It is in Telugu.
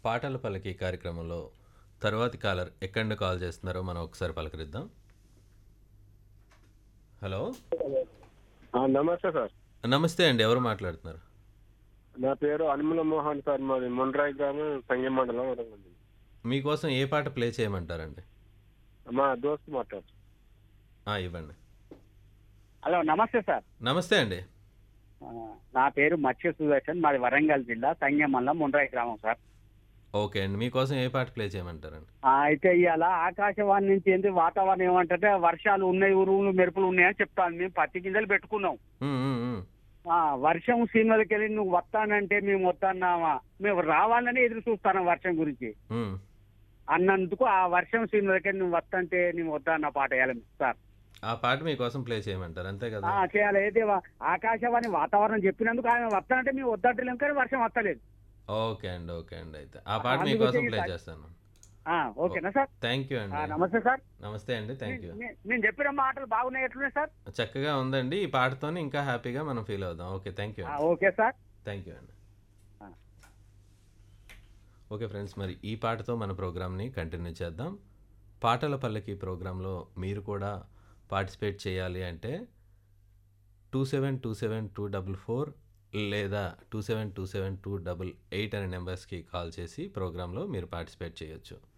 పాటల పల్లకి కార్యక్రమంలో తరువాతి కాలర్ ఎక్కడి నుండి కాల్ చేస్తున్నారో మనం ఒకసారి పలకరిద్దాం హలో ఆ, నమస్తే సార్ నమస్తే అండి ఎవరు మాట్లాడుతున్నారు నా పేరు అనుముల మోహన్ సార్ మాది మున్రాయి గ్రామం సంగం మండలం వరంగల్ జిల్లా. మీకోసం ఏ పాట ప్లే చేయమంటారండి మా దోస్తు మాట్లాడు ఆ, ఇవ్వండి హలో నమస్తే సార్ నమస్తే అండి ఆ, నా పేరు మత్స్య సుదర్శన్ మాది వరంగల్ జిల్లా సంగమండలం ముండ్రాయి గ్రామం సార్ ఓకే అండి మీకోసం ఏ పాట ప్లే చేయమంటారండి ఆ, అయితే ఇవాళ ఆకాశవాణి నుంచి ఏంటి వాతావరణం ఏమంటే వర్షాలు ఉన్నాయి ఉరువులు మెరుపులు ఉన్నాయని చెప్తాను మేము పత్తి గింజలు పెట్టుకున్నాం ఉమ్, ఉమ్, ఉమ్. ఆ, వర్షం సీమలకి వెళ్ళి నువ్వు వస్తానంటే మేము వస్తాన్నామా మేము రావాలని ఎదురు చూస్తాను వర్షం గురించి ఉమ్. అన్నందుకు ఆ వర్షం సీమలకి నువ్వు వస్తాంటే నేను వస్తాన్న పాట వేయాలి సార్ ఆ పాట మీకోసం ప్లే చేయమంటారు అంతే కదా ఆ, చేయాలి అయితే వా- ఆకాశవాణి వాతావరణం చెప్పినందుకు ఆయన వస్తానంటే మేము వద్దంటలేము కానీ వర్షం వస్తలేదు ఓకే అండి ఓకే అండి అయితే ఆ పాట అందుకు మీకోసం ఈ ప్లే పాట- చేస్తాను ఆ, ఓకేనా సార్ థ్యాంక్ యూ ఆ, అండి నమస్తే సార్ నమస్తే అండి థ్యాంక్ యూ నే- నేను చెప్పిన మాటలు బాగున్నాయి ఎట్లున్నాయి సార్ చక్కగా ఉందండి ఈ పాటతోనే ఇంకా హ్యాపీగా మనం ఫీల్ అవుదాం ఓకే థ్యాంక్ యూ ఆ, ఓకే సార్ థ్యాంక్ యూ అండి ఆ. ఓకే ఫ్రెండ్స్ మరి ఈ పాటతో మన ప్రోగ్రామ్ని కంటిన్యూ చేద్దాం పాటల పల్లకి ప్రోగ్రాంలో మీరు కూడా పార్టిసిపేట్ చేయాలి అంటే two seven two seven two double four లేదా two seven two seven two double eight అనే నెంబర్స్కి కాల్ చేసి ప్రోగ్రాంలో మీరు పార్టిసిపేట్ చేయొచ్చు